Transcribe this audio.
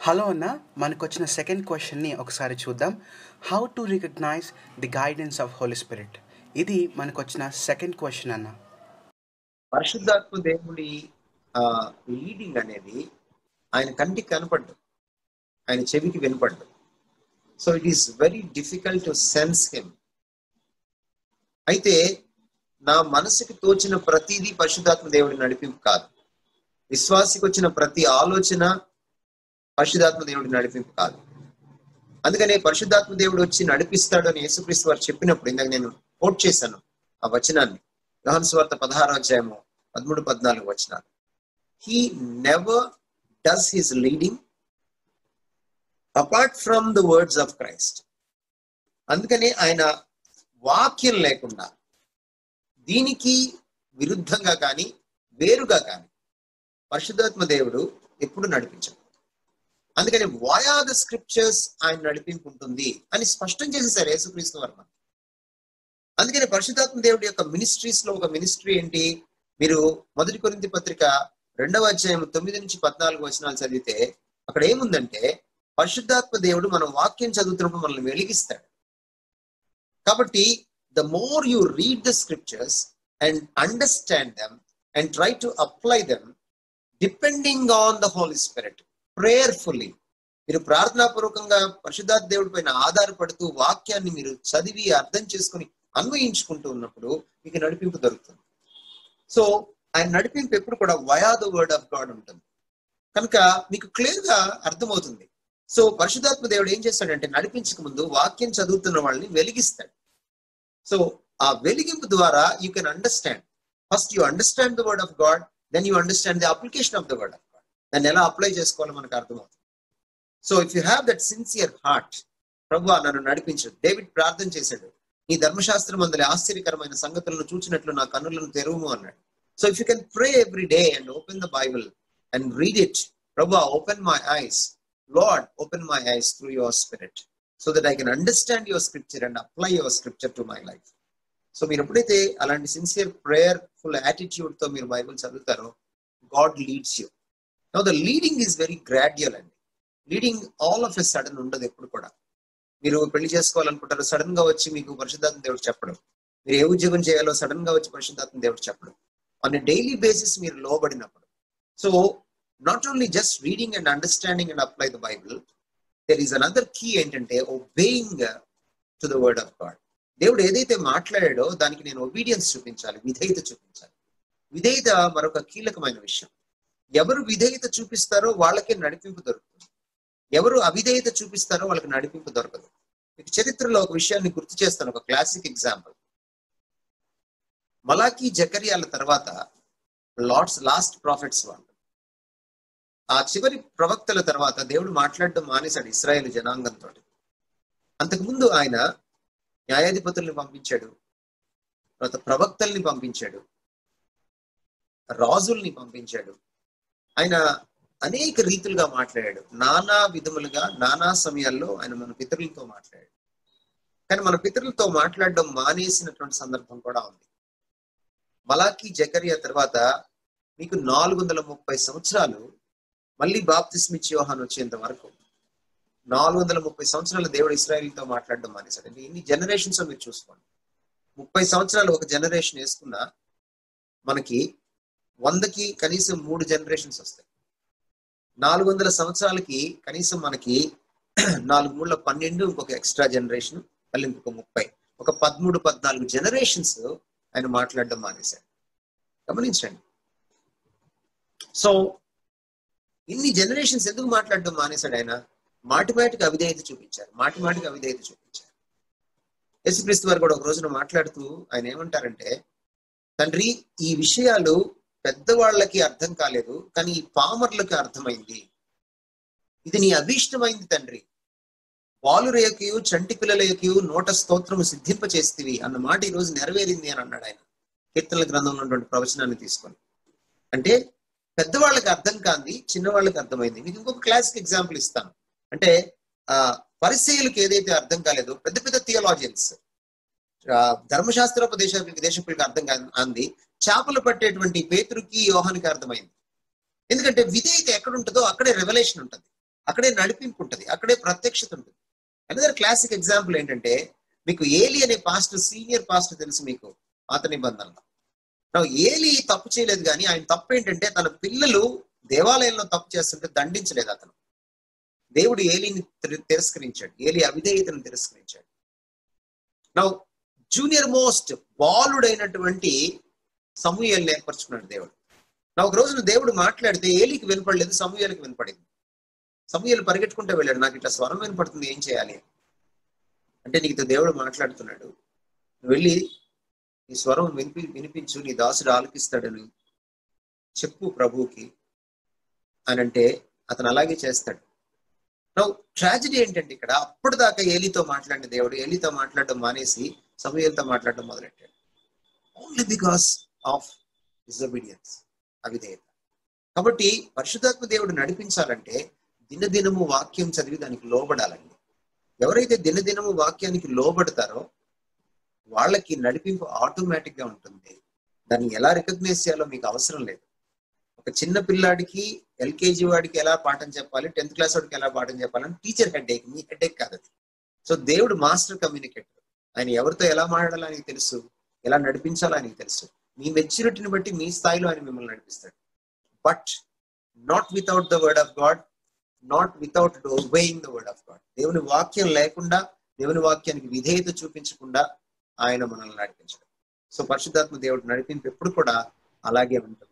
hello అన్న మనకు వచ్చిన సెకండ్ క్వశ్చన్ని ఒకసారి చూద్దాం how to recognise the guidance of Holy Spirit ఇది మనకు వచ్చిన సెకండ్ క్వశ్చన్ అన్న పరిశుద్ధాత్మ దేవుడి లీడింగ్ అనేది ఆయన కంటికి కనపడ్డు ఆయన చెవికి వినపడ్డు so it is very difficult to sense him అయితే నా మనసుకి తోచిన ప్రతిదీ పరిశుద్ధాత్మ దేవుడి నడిపింపు కాదు విశ్వాసికి వచ్చిన ప్రతి ఆలోచన పరిశుద్ధాత్మ దేవుడి నడిపింపు కాదు అందుకనే పరిశుద్ధాత్మ దేవుడు వచ్చి నడిపిస్తాడు అని యేసుక్రీస్తు వారు చెప్పినప్పుడు ఇందాక నేను కోట్ చేశాను ఆ వచనాన్ని యోహాను స్వార్థ పదహారో అధ్యాయము పదమూడు పద్నాలుగు వచనాలు he never does his leading apart from the words of Christ అందుకనే ఆయన వాక్యం లేకుండా దీనికి విరుద్ధంగా కానీ వేరుగా కానీ పరిశుద్ధాత్మ దేవుడు ఎప్పుడు నడిపించడు అందుకని వాయా ద స్క్రిప్చర్స్ ఆయన నడిపింపు ఉంటుంది అని స్పష్టం చేసేసారు యేసుక్రీస్తు వర్మ అందుకని పరిశుద్ధాత్మ దేవుడి యొక్క మినిస్ట్రీస్ లో ఒక మినిస్ట్రీ ఏంటి మీరు మొదటి కొరింది పత్రిక రెండవ అధ్యాయం తొమ్మిది నుంచి పద్నాలుగు వచనాలు చదివితే అక్కడ ఏముందంటే పరిశుద్ధాత్మ దేవుడు మనం వాక్యం చదువుతున్నప్పుడు మనల్ని వెలిగిస్తాడు కాబట్టి the more you read the scriptures and understand them and try to apply them depending on the Holy Spirit prayerfully మీరు ప్రార్థనాపూర్వకంగా పరిశుద్ధాత్మ దేవుడి పైన ఆధారపడుతూ వాక్యాన్ని మీరు చదివి అర్థం చేసుకుని అన్వయించుకుంటూ ఉన్నప్పుడు మీకు నడిపింపు దొరుకుతుంది సో ఆయన నడిపింపు ఎప్పుడు కూడా via the word of God ఉంటుంది కనుక మీకు క్లియర్ గా అర్థమవుతుంది సో పరిశుధాత్మ దేవుడు ఏం చేస్తాడంటే నడిపించక ముందు వాక్యం చదువుతున్న వాళ్ళని వెలిగిస్తాడు సో ఆ వెలిగింపు ద్వారా you can understand first you understand the word of God then you understand the application of the word of God దాన్ని ఎలా అప్లై చేసుకోవాలో మనకు అర్థమవుతుంది so if you have that sincere heart ప్రభు నన్ను నడిపించడు డేవిడ్ ప్రార్థన చేశాడు నీ ధర్మశాస్త్రం అందులో ఆశ్చర్యకరమైన సంగతులను చూచినట్లు నా కన్నులను తెరువుము అన్నాడు so if you can pray every day and open the Bible and read it ప్రభు open my eyes Lord open my eyes through your spirit so that I can understand your scripture and apply your scripture to my life so మీరు ఎప్పుడైతే అలాంటి sincere prayerful attitude తో మీరు Bible చదువుతారో God leads you no the leading is very gradual అండి leading all of a sudden ఉండదు ఎప్పుడు కూడా మీరు పెళ్లి చేసుకోవాలనుకుంటారు సడన్ గా వచ్చి మీకు పరిశుద్ధాత్మ దేవుడు చెప్పడం మీరు ఏ ఉద్యోగం చేయాలో సడన్ గా వచ్చి పరిశుద్ధాత్మ దేవుడు చెప్పడం ఆన్ ఎ డైలీ బేసిస్ మీరు లోబడినప్పుడు so not only just reading and understanding and apply the Bible there is another key ఏంటంటే obeying to the word of God దేవుడు ఏదైతే మాట్లాడాడో దానికి నేను ఒబీడియన్స్ చూపించాలి విధేయత చూపించాలి విధేయత మరొక కీలకమైన విషయం ఎవరు విధేయత చూపిస్తారో వాళ్ళకే నడిపింపు దొరుకుతుంది ఎవరు అవిధేయత చూపిస్తారో వాళ్ళకి నడిపింపు దొరకదు మీకు చరిత్రలో ఒక విషయాన్ని గుర్తు చేస్తాను ఒక క్లాసిక్ ఎగ్జాంపుల్ మలాకి జకరియాల తర్వాత లార్డ్స్ లాస్ట్ ప్రాఫిట్స్ వాళ్ళు ఆ చివరి ప్రవక్తల తర్వాత దేవుడు మాట్లాడడం మానేశాడు ఇస్రాయేల్ జనాంగంతో అంతకుముందు ఆయన న్యాయాధిపతుల్ని పంపించాడు తర్వాత ప్రవక్తల్ని పంపించాడు రాజుల్ని పంపించాడు ఆయన అనేక రీతులుగా మాట్లాడాడు నానా విధములుగా నానా సమయాల్లో ఆయన మన పితరులతో మాట్లాడాడు కానీ మన పితరులతో మాట్లాడడం మానేసినటువంటి సందర్భం కూడా ఉంది మలాకి జకరియా తర్వాత మీకు నాలుగు వందల ముప్పై సంవత్సరాలు మళ్ళీ బాప్తిస్మిచ్ యోహాన్ వచ్చేంత వరకు నాలుగు వందల ముప్పై సంవత్సరాలు దేవుడు ఇస్రాయల్తో మాట్లాడడం మానేశాడు అంటే ఇన్ని జనరేషన్స్ మీరు చూసుకోండి ముప్పై సంవత్సరాలు ఒక జనరేషన్ వేసుకున్నా మనకి వందకి కనీసం మూడు జనరేషన్స్ వస్తాయి నాలుగు వందల సంవత్సరాలకి కనీసం మనకి నాలుగు మూడుల పన్నెండు ఇంకొక ఎక్స్ట్రా జనరేషన్ మళ్ళీ ఇంకొక ముప్పై ఒక పదమూడు పద్నాలుగు జనరేషన్స్ ఆయన మాట్లాడడం మానేశాడు గమనించండి సో ఇన్ని జనరేషన్స్ ఎందుకు మాట్లాడడం మానేశాడు ఆయన మాటి మాటికి అవిధేయత చూపించారు మాటి మాటికి అవిధేయత చూపించారు యేసుక్రీస్తు వారు కూడా ఒక రోజున మాట్లాడుతూ ఆయన ఏమంటారంటే తండ్రి ఈ విషయాలు పెద్దవాళ్ళకి అర్థం కాలేదు కానీ ఈ పామర్లకు అర్థమైంది ఇది నీ అభీష్టమైంది తండ్రి బాలురేయకయు చంటి పిల్లలయకయు నోట స్తోత్రము సిద్ధింపచేస్తేవి అన్న మాట ఈ రోజు నెరవేరింది అని అన్నాడు ఆయన కీర్తనల గ్రంథంలో ఉన్నటువంటి ప్రవచనాన్ని తీసుకొని అంటే పెద్దవాళ్ళకి అర్థం కాంది చిన్నవాళ్ళకి అర్థమైంది మీకు ఇంకొక క్లాసిక్ ఎగ్జాంపుల్ ఇస్తాను అంటే ఆ పరిశీలకు ఏదైతే అర్థం కాలేదో పెద్ద పెద్ద థియలాజియన్స్ ధర్మశాస్త్రోపదేశ దేశకులకి అర్థం కాంది చేపలు పట్టేటువంటి పేతురుకి యోహానికి అర్థమైంది ఎందుకంటే విధేయత ఎక్కడ ఉంటుందో అక్కడే రెవల్యూషన్ ఉంటుంది అక్కడే నడిపింపు ఉంటుంది అక్కడే ప్రత్యక్షత ఉంటుంది అనదర్ క్లాసిక్ ఎగ్జాంపుల్ ఏంటంటే మీకు ఏలి అనే పాస్టర్ సీనియర్ పాస్టర్ తెలుసు మీకు పాత నిబంధనలో నా ఏలి తప్పు చేయలేదు కానీ ఆయన తప్పు ఏంటంటే తన పిల్లలు దేవాలయంలో తప్పు చేస్తుంటే దండించలేదు అతను దేవుడు ఏలిని తిర- తిరస్కరించాడు ఏలి అవిధేయతను తిరస్కరించాడు నా జూనియర్ మోస్ట్ బాలుడైనటువంటి సమూహల్ని ఏర్పరచుకున్నాడు దేవుడు నా ఒక రోజున దేవుడు మాట్లాడితే ఏలికి వినపడలేదు సమూహాలకు వినపడింది సమూహాలు పరిగెట్టుకుంటూ వెళ్ళాడు నాకు ఇట్లా స్వరం వినపడుతుంది ఏం చేయాలి అంటే నీకు దేవుడు మాట్లాడుతున్నాడు నువ్వు వెళ్ళి నీ స్వరం వినిపి వినిపించు నీ దాసుడు ఆలకిస్తాడని చెప్పు ప్రభువుకి అని అంటే అతను అలాగే చేస్తాడు నా ట్రాజడీ ఏంటంటే ఇక్కడ అప్పటిదాకా ఏలితో మాట్లాడిన దేవుడు ఏలితో మాట్లాడడం మానేసి సమూహలతో మాట్లాడడం మొదలెట్టాడు ఓన్లీ బికాస్ ఆఫ్ డిజబీడియన్స్ అవిధేయత కాబట్టి పరిశుద్ధాత్మ దేవుడు నడిపించాలంటే దినదినము వాక్యం చదివి దానికి లోబడాలండి ఎవరైతే దినదినము వాక్యానికి లోబడతారో వాళ్ళకి నడిపింపు ఆటోమేటిక్ గా ఉంటుంది దాన్ని ఎలా రికగ్నైజ్ చేయాలో మీకు అవసరం లేదు ఒక చిన్న పిల్లాడికి ఎల్కేజీ వాడికి ఎలా పాఠం చెప్పాలి టెన్త్ క్లాస్ వాడికి ఎలా పాఠం చెప్పాలని టీచర్ హెడ్ ఏక్ మీ హెడ్ ఏక్ కాదు అది సో దేవుడు మాస్టర్ కమ్యూనికేటర్ ఆయన ఎవరితో ఎలా మాట్లాడాలో ఆయనకి తెలుసు ఎలా నడిపించాలో ఆయనకి తెలుసు మీ మెచ్యూరిటీని బట్టి మీ స్థాయిలో ఆయన మిమ్మల్ని నడిపిస్తాడు but not without the word of God not without obeying the word of God దేవుని వాక్యం లేకుండా దేవుని వాక్యానికి విధేయత చూపించకుండా ఆయన మనల్ని నడిపించడం సో పరిశుద్ధాత్మ దేవుడు నడిపింపు ఎప్పుడు కూడా అలాగే ఉంటుంది